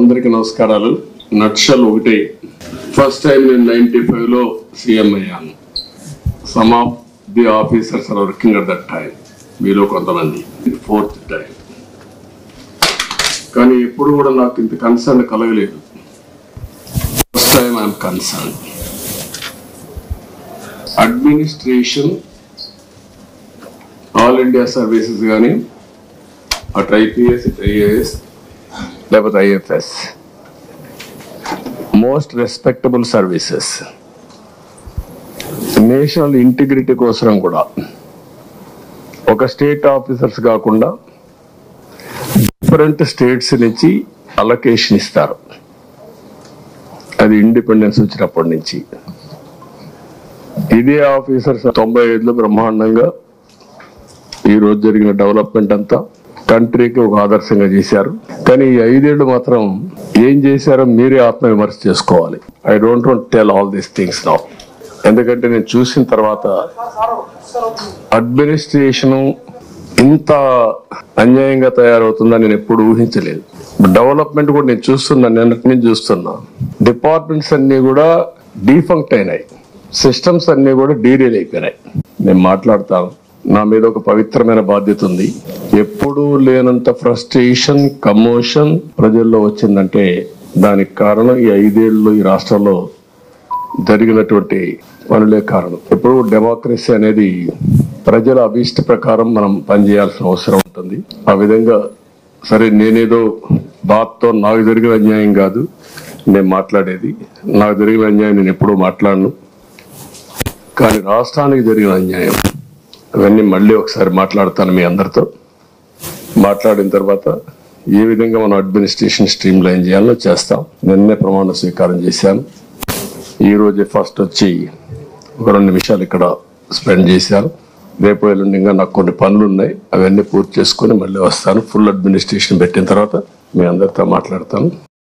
అందరికి నమస్కారాలు నక్షల్ ఒకటి ఫస్ట్ టైం నేను నైన్టీ ఫైవ్ లో సీఎం అయ్యాను some of the officers are working at that time మీలో కొంతమంది ఫోర్త్ టైం కానీ ఎప్పుడు కూడా నాకు ఇంత కన్సర్న్ కలగలేదు first time I'm concern administration all India services కానీ అటు ఐపీఎస్ ఇటు ఐఏఎస్ లేకపోతే IFS most respectable services national integrity కోసం కూడా ఒక స్టేట్ ఆఫీసర్స్ కాకుండా డిఫరెంట్ స్టేట్స్ నుంచి అలొకేషన్ ఇస్తారు అది ఇండిపెండెన్స్ వచ్చినప్పటి నుంచి ఇదే ఆఫీసర్స్ తొంభై ఐదులో బ్రహ్మాండంగా ఈ రోజు జరిగిన డెవలప్మెంట్ అంతా కంట్రీకి ఒక ఆదర్శంగా చేశారు కానీ ఈ ఐదేళ్లు మాత్రం ఏం చేశారో మీరే ఆత్మవిమర్శ చేసుకోవాలి I don't want tell all these things now ఎందుకంటే నేను చూసిన తర్వాత అడ్మినిస్ట్రేషన్ ఇంత అన్యాయంగా తయారవుతుందని నేను ఎప్పుడు ఊహించలేదు డెవలప్మెంట్ కూడా నేను చూస్తున్నాను నిన్నటి నుంచి చూస్తున్నా డిపార్ట్మెంట్స్ అన్ని కూడా డీఫంక్ట్ అయినాయి సిస్టమ్స్ అన్ని కూడా డీరేల్ అయిపోయినాయి నేను మాట్లాడతాను నా మీద ఒక పవిత్రమైన బాధ్యత ఉంది ఎప్పుడూ లేనంత ఫ్రస్ట్రేషన్ కమోషన్ ప్రజల్లో వచ్చిందంటే దానికి కారణం ఈ ఐదేళ్లు ఈ రాష్ట్రంలో జరిగినటువంటి పనులే కారణం ఇప్పుడు డెమోక్రసీ అనేది ప్రజల అభీష్ట ప్రకారం మనం పనిచేయాల్సిన అవసరం ఉంటుంది ఆ విధంగా సరే నేనేదో బాత్తో నాకు జరిగిన అన్యాయం కాదు నేను మాట్లాడేది నాకు జరిగిన అన్యాయం నేను ఎప్పుడూ మాట్లాడను కానీ రాష్ట్రానికి జరిగిన అన్యాయం అవన్నీ మళ్ళీ ఒకసారి మాట్లాడతాను మీ అందరితో మాట్లాడిన తర్వాత ఏ విధంగా మనం అడ్మినిస్ట్రేషన్ స్ట్రీమ్ లైన్ చేయాలో చేస్తాం నిన్నే ప్రమాణ స్వీకారం చేశాను ఈ రోజే ఫస్ట్ వచ్చి ఒక రెండు నిమిషాలు ఇక్కడ స్పెండ్ చేశాను రేపు ఎల్లుండి ఇంకా నాకు కొన్ని పనులు ఉన్నాయి అవన్నీ పూర్తి చేసుకొని మళ్ళీ వస్తాను ఫుల్ అడ్మినిస్ట్రేషన్ పెట్టిన తర్వాత మీ అందరితో మాట్లాడతాను